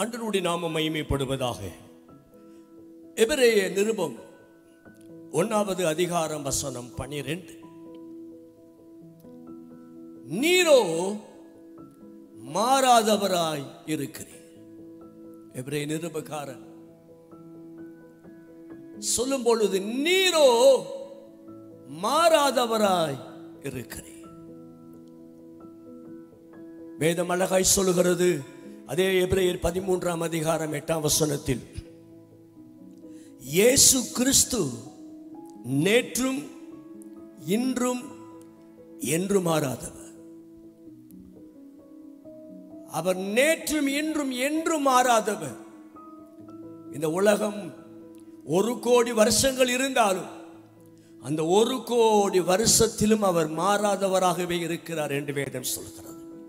அன்றனுடைய நாமம் மகிமைப்படுவதாக எபிரேய நிருபம் ஒன்னாவது அதிகாரம் வசனம் பனிரெண்டு நீரோ மாறாதவராய் இருக்கிறீர் எபிரேய நிருபக்காரன் சொல்லும் பொழுது நீரோ மாறாதவராய் இருக்கிறீர் வேதம் அழகாய் சொல்லுகிறது அதே எபிரேயர் பதிமூன்றாம் அதிகாரம் எட்டாம் வசனத்தில் இயேசு கிறிஸ்து நேற்றும் இன்றும் என்று மாறாதவர் அவர் நேற்றும் இன்றும் என்று மாறாதவர் இந்த உலகம் ஒரு கோடி வருஷங்கள் இருந்தாலும் அந்த ஒரு கோடி வருஷத்திலும் அவர் மாறாதவராகவே இருக்கிறார் என்று வேதம் சொல்கிறது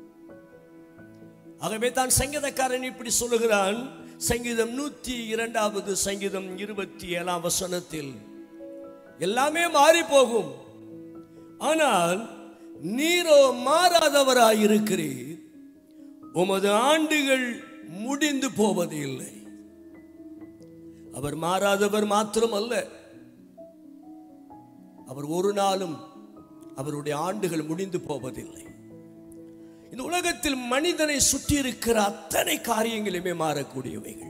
ஆகவே தான் சங்கீதக்காரன் இப்படி சொல்லுகிறான் சங்கீதம் நூத்தி இரண்டாவது சங்கீதம் இருபத்தி ஏழாம் வசனத்தில் எல்லாமே மாறி போகும் ஆனால் நீரோ மாறாதவராய் இருக்கிறீர் உமது ஆண்டுகள் முடிந்து போவது இல்லை அவர் மாறாதவர் மாத்திரம் அல்ல அவர் ஒரு நாளும் அவருடைய ஆண்டுகள் முடிந்து போவதில்லை இந்த உலகத்தில் மனிதனை சுற்றி இருக்கிற அத்தனை காரியங்களுமே மாறக்கூடியவைகள்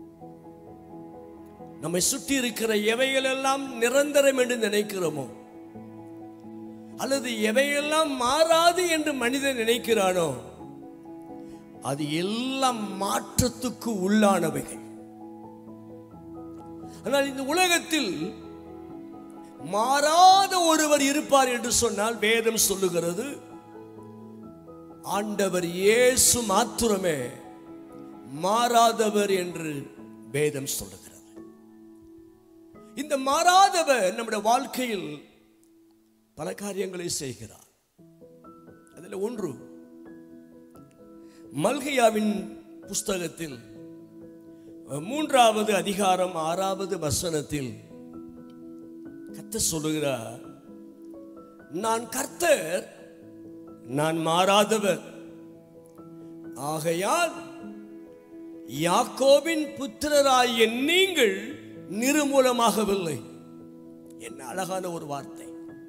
நம்மை சுற்றி இருக்கிற எவைகள் எல்லாம் நிரந்தரம் என்று நினைக்கிறோமோ அல்லது எவையெல்லாம் மாறாது என்று மனிதன் நினைக்கிறானோ அது எல்லாம் மாற்றத்துக்கு உள்ளானவைகள் ஆனால் இந்த உலகத்தில் மாறாத ஒருவர் இருப்பார் என்று சொன்னால் வேதம் சொல்லுகிறது ஆண்டவர் இயேசு மாத்திரமே மாறாதவர் என்று வேதம் சொல்லுகிறது இந்த மாறாதவர் நம்முடைய வாழ்க்கையில் பல காரியங்களை செய்கிறார் அதில் ஒன்று மல்கையாவின் புஸ்தகத்தில் மூன்றாவது அதிகாரம் ஆறாவது வசனத்தில் கத்த சொல்லுகிறார் நான் கர்த்தர் நான் மாறாதவர் ஆகையால் யாக்கோபின் புத்திரராகிய நீங்கள் நிருமூலமாகவில்லை என்ன அழகான ஒரு வார்த்தை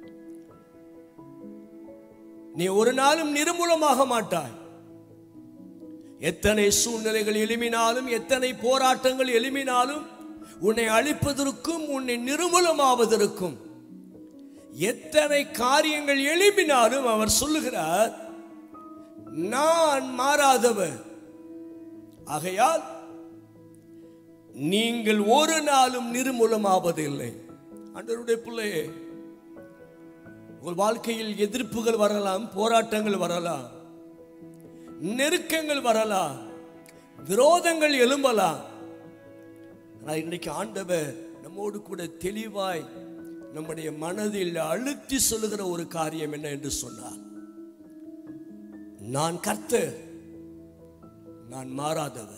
நீ ஒரு நாளும் நிருமூலமாக மாட்டாய் எத்தனை சூழ்நிலைகள் எழுமினாலும் எத்தனை போராட்டங்கள் எழுமினாலும் உன்னை அழிப்பதற்கும் உன்னை நிர்மூலமாவதற்கும் எத்தனை காரியங்கள் எழுப்பினாலும் அவர் சொல்லுகிறார் நான் மாறாதவர் ஆகையால் நீங்கள் ஒரு நாளும் நிர்மூலமாவதில்லை அன்றருடைய பிள்ளையே உங்கள் வாழ்க்கையில் எதிர்ப்புகள் வரலாம் போராட்டங்கள் வரலாம் நெருக்கங்கள் வரலாம் விரோதங்கள் எழும்பலாம் ஆனால் இன்னைக்கு ஆண்டவர் நம்மோடு கூட தெளிவாய் நம்முடைய மனதில் அழுத்தி சொல்லுகிற ஒரு காரியம் என்ன என்று சொன்னார் நான் கர்த்தர் நான் மாறாதவர்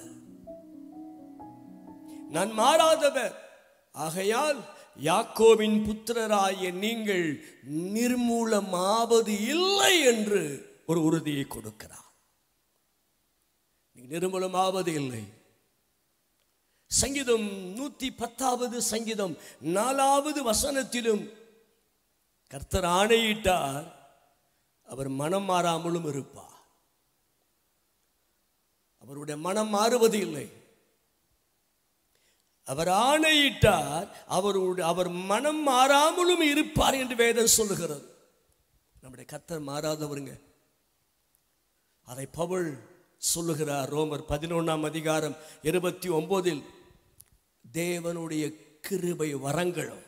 நான் மாறாதவர் ஆகையால் யாக்கோவின் புத்திரராய நீங்கள் நிர்மூலமாவது இல்லை என்று ஒரு உறுதியை கொடுக்கிறார் நிர்மூலமாவது இல்லை சங்கீதம் நூத்தி பத்தாவது சங்கீதம் நாலாவது வசனத்திலும் கர்த்தர் ஆணையிட்டார் அவர் மனம் மாறாமலும் இருப்பார் அவருடைய மனம் மாறுவது இல்லை அவர் ஆணையிட்டார் அவருடைய அவர் மனம் மாறாமலும் இருப்பார் என்று வேதம் சொல்லுகிறது நம்முடைய கர்த்தர் மாறாதவருங்க அதை பவுல் சொல்லுகிறார் ரோமர் பதினொன்றாம் அதிகாரம் இருபத்தி ஒன்பதில் தேவனுடைய கிருபை வரங்களும்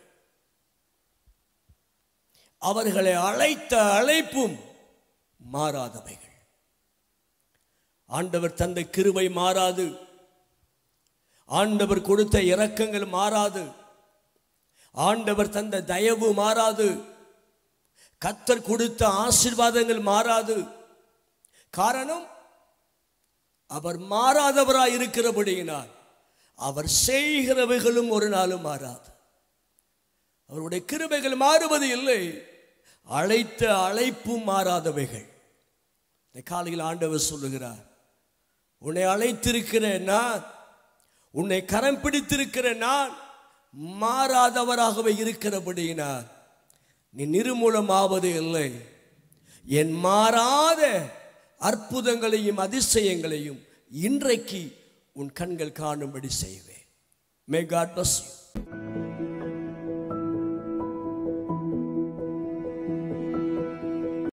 அவர்களை அழைத்த அழைப்பும் மாறாதவைகள் ஆண்டவர் தந்த கிருபை மாறாது ஆண்டவர் கொடுத்த இரக்கங்கள் மாறாது ஆண்டவர் தந்த தயவு மாறாது கத்தர் கொடுத்த ஆசீர்வாதங்கள் மாறாது காரணம் அவர் மாறாதவராய் இருக்கிறபடியினால் அவர் செய்கிறவைகளும் ஒரு நாளும் மாறாது அவருடைய கிருபைகள் மாறுவது இல்லை அழைத்த அழைப்பும் மாறாதவைகள் இந்த காலையில் ஆண்டவர் சொல்லுகிறார் உன்னை அழைத்திருக்கிற நான் உன்னை கரம் பிடித்திருக்கிற நான் மாறாதவராகவே இருக்கிறபடியினார் நீ நிர்மூலமாவது இல்லை என் மாறாத அற்புதங்களையும் அதிசயங்களையும் இன்றைக்கு உன் கண்கள் காணும்படி செய்வேன் மே காட் bless you